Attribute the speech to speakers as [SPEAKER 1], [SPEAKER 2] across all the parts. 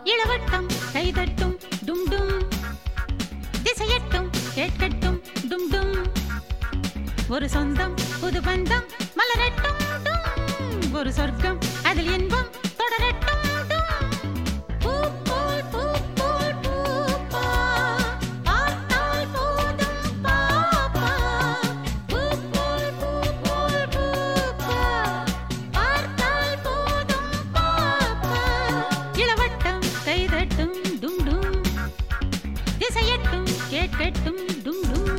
[SPEAKER 1] இளவட்டம் கைதட்டும் டும் டும் திசையட்டும் கேட்கட்டும் டும் டும் ஒரு சொந்தம் புது பந்தம் மலரட்டும் டும் ஒரு சொர்க்கம் அதில் இன்பம் தொடரட்டும் டும் பூ போல் பூ போல் பூப்பா பார்த்தால் போதும் பாப்பா பூ போல் பூ போல் பூப்பா பார்த்தால் போதும் பாப்பா இளவட்டம் கைதட்டும் டும் டும் திசையட்டும் கேட்கட்டும் டும் டும்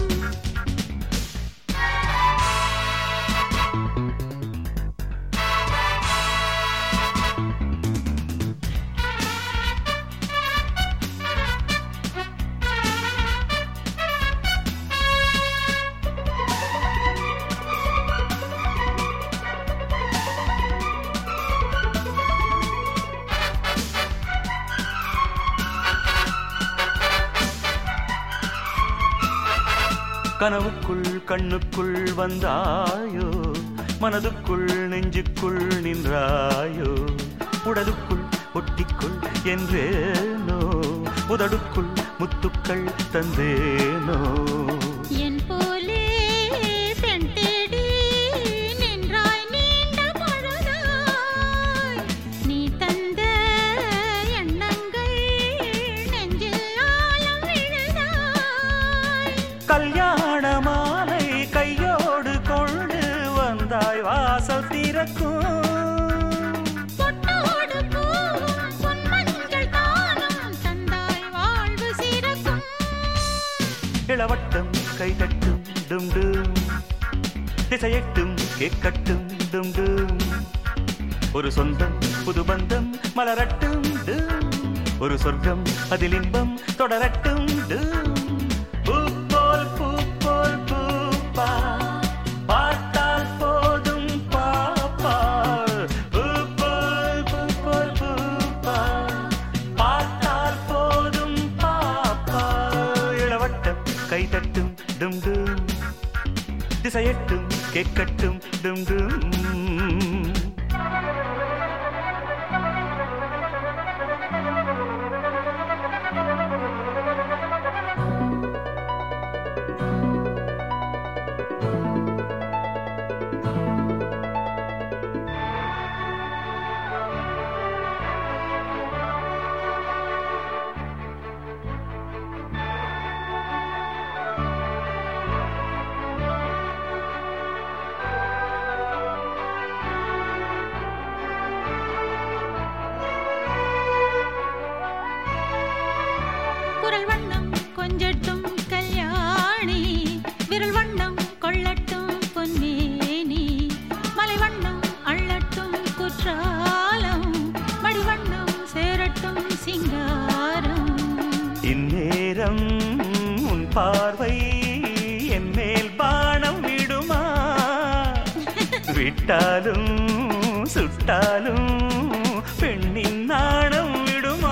[SPEAKER 2] கனவுக்குள் கண்ணுக்குள் வந்தாயோ மனதுக்குள் நெஞ்சுக்குள் நின்றாயோ உடலுக்குள் ஒட்டிக்குள் என்றேனோ உதடுக்குள் முத்துக்கள் தந்தேனோ
[SPEAKER 1] என் போலே பெண் தேடி நின்றாய் நீண்ட பொழுதாய் நீ தந்த எண்ணங்கள் நெஞ்சில் ஆழம் விழுதாய்
[SPEAKER 2] கல்யாண மாலை கையோடு கொண்டு வந்தாய் வாசல் திறக்கும்
[SPEAKER 1] பொட்டோடு பூவும் பொன்மஞ்சள் தானம் தந்தாய் வாழ்வு சிறக்கும்
[SPEAKER 2] இளவட்டம் கைதட்டும் டும் டும் திசையட்டும் கேட்கட்டும் டும் டும் ஒரு சொந்தம் புது பந்தம் மலரட்டும் டும் ஒரு சொர்க்கம் அதில் இன்பம் தொடரட்டும் டும் பூ போல் பூ போல் பூப்பா பார்த்தால் போதும் பாப்பா பூ போல் பூ போல் பூப்பா பார்த்தால் போதும் பாப்பா இளவட்டம் கைதட்டும் டும் டும் திசையட்டும் கேட்கட்டும் டும் டும்
[SPEAKER 1] குரல் வண்ணம் கொஞ்சட்டும் கல்யாணி விரல் வண்ணம் கொள்ளட்டும் பொன்னேனி மலை வண்ணம் அள்ளட்டும் குற்றாலம் மடி வண்ணம் சேரட்டும் சிங்காரம்
[SPEAKER 2] இந்நேரம் உன் பார்வை என் மேல் பானம் விடுமா விட்டாலும் சுட்டாலும் பெண்ணின் நாணம் விடுமா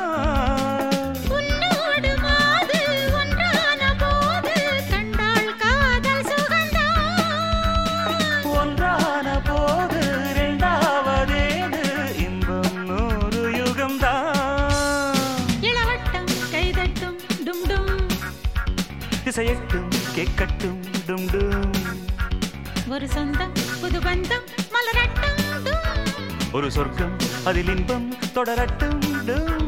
[SPEAKER 1] உன்னோடு மாது ஒன்றான போது கண்டாள் காதல் சுகந்தான்
[SPEAKER 2] ஒன்றான போது இரண்டாவதேது இன்பம் நூறு யுகம்தான்
[SPEAKER 1] இளவட்டம் கைதட்டும் டும் டும்
[SPEAKER 2] திசையட்டும் கேட்கட்டும் டும் டும்
[SPEAKER 1] ஒரு சொந்தம் புது பந்தம் மலரட்டும் டும்
[SPEAKER 2] ஒரு சொர்க்கம் அதில் இன்பம் தொடரட்டும் டும்